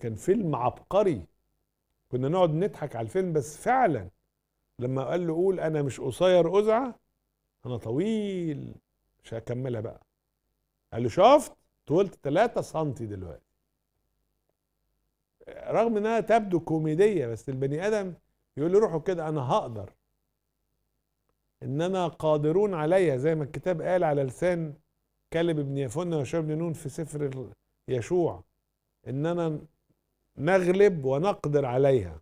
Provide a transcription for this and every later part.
كان فيلم عبقري كنا نقعد نضحك على الفيلم بس فعلا لما قال له قول انا مش قصير أزعة انا طويل مش هكملها بقى قال له شفت طولت 3 سنتي دلوقتي رغم انها تبدو كوميديه بس البني ادم يقول له روحوا كده انا هقدر اننا قادرون عليها زي ما الكتاب قال على لسان كلب ابن يفن وشعب بن نون في سفر يشوع اننا نغلب ونقدر عليها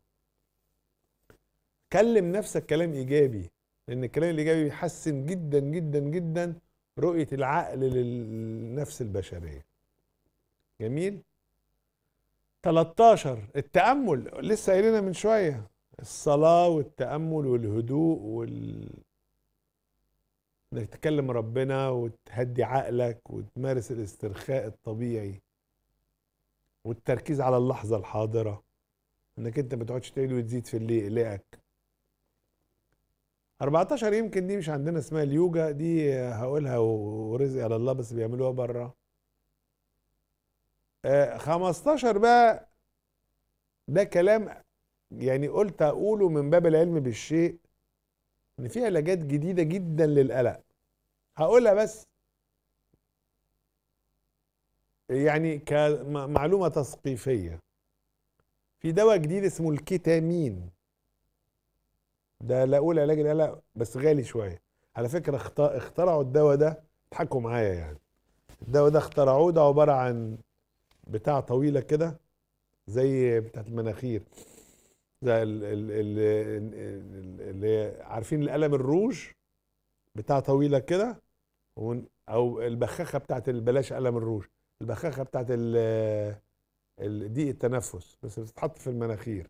كلم نفسك كلام ايجابي لان الكلام الايجابي بيحسن جدا جدا جدا رؤيه العقل للنفس البشريه جميل 13 التامل لسه قايلينها من شويه الصلاه والتامل والهدوء وال انك تكلم ربنا وتهدي عقلك وتمارس الاسترخاء الطبيعي والتركيز على اللحظه الحاضره انك انت ما تقعدش تعيد وتزيد في اللي يقلقك 14 يمكن دي مش عندنا اسمها اليوجا دي هقولها ورزقي على الله بس بيعملوها بره 15 بقى ده كلام يعني قلت اقوله من باب العلم بالشيء ان في علاجات جديده جدا للقلق هقولها بس يعني كمعلومه تثقيفيه في دواء جديد اسمه الكيتامين ده لا اقول علاج القلق بس غالي شويه على فكره اخترعوا الدواء ده اضحكوا معايا يعني الدواء ده اخترعوه ده عباره عن بتاع طويله كده زي بتاعت المناخير زي اللي عارفين القلم الروج بتاع طويله كده او البخاخه بتاعت بلاش قلم الروج البخاخه بتاعت ضيق التنفس بس بتتحط في المناخير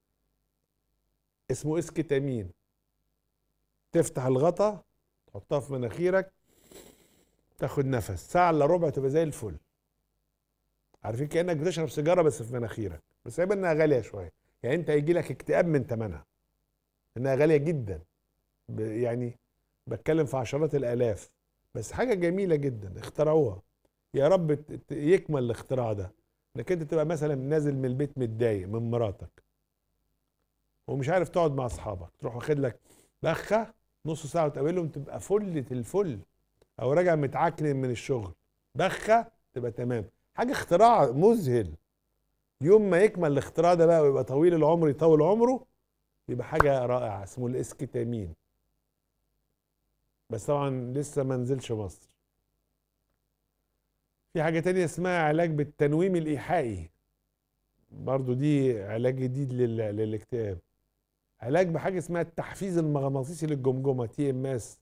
اسمه اسكتامين تفتح الغطا تحطها في مناخيرك تاخد نفس ساعة الا ربع تبقى زي الفل عارفين كانك بتشرب سيجاره بس في مناخيرك بس عيب انها غاليه شويه يعني انت هيجي لك اكتئاب من ثمنها انها غاليه جدا يعني بتكلم في عشرات الالاف بس حاجه جميله جدا اخترعوها يا رب يكمل الاختراع ده انك انت تبقى مثلا نازل من البيت متضايق من مراتك ومش عارف تقعد مع اصحابك تروح واخد لك بخه نص ساعه وتقابلهم تبقى فله الفل او راجع متعكنن من الشغل بخه تبقى تمام حاجه اختراع مذهل يوم ما يكمل الاختراع ده بقى ويبقى طويل العمر يطول عمره يبقى حاجه رائعه اسمه الاسكتامين بس طبعا لسه ما نزلش مصر في حاجه تانية اسمها علاج بالتنويم الايحائي برضو دي علاج جديد للاكتئاب علاج بحاجه اسمها التحفيز المغناطيسي للجمجمه تي ام اس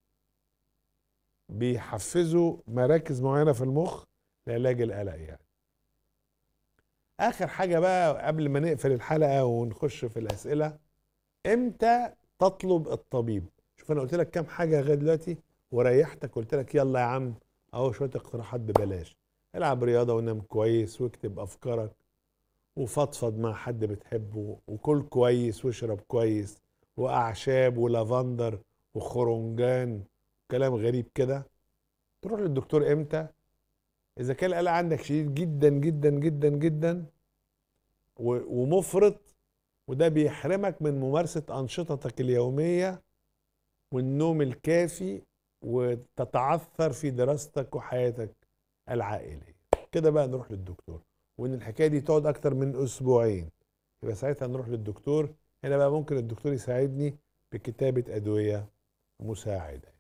بيحفزوا مراكز معينه في المخ لعلاج القلق يعني اخر حاجه بقى قبل ما نقفل الحلقه ونخش في الاسئله امتى تطلب الطبيب شوف انا قلت لك كام حاجه لغايه دلوقتي وريحتك قلت لك يلا يا عم اهو شويه اقتراحات ببلاش العب رياضه ونام كويس واكتب افكارك وفضفض مع حد بتحبه وكل كويس واشرب كويس واعشاب ولافندر وخرنجان كلام غريب كده تروح للدكتور امتى اذا كان القلق عندك شديد جدا جدا جدا جدا ومفرط وده بيحرمك من ممارسه انشطتك اليوميه والنوم الكافي وتتعثر في دراستك وحياتك العائليه كده بقى نروح للدكتور وان الحكايه دي تقعد اكتر من اسبوعين يبقى ساعتها نروح للدكتور هنا بقى ممكن الدكتور يساعدني بكتابه ادويه مساعده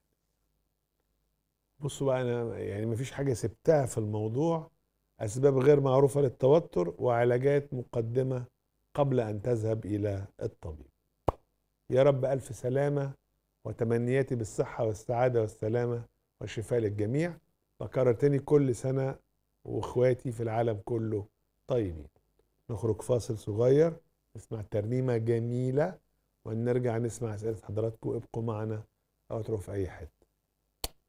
بصوا بقى انا يعني مفيش حاجه سبتها في الموضوع اسباب غير معروفه للتوتر وعلاجات مقدمه قبل ان تذهب الى الطبيب يا رب الف سلامه وتمنياتي بالصحه والسعاده والسلامه والشفاء للجميع بكرر تاني كل سنه واخواتي في العالم كله طيبين نخرج فاصل صغير نسمع ترنيمه جميله ونرجع نسمع اسئله حضراتكم ابقوا معنا او تروحوا في اي حته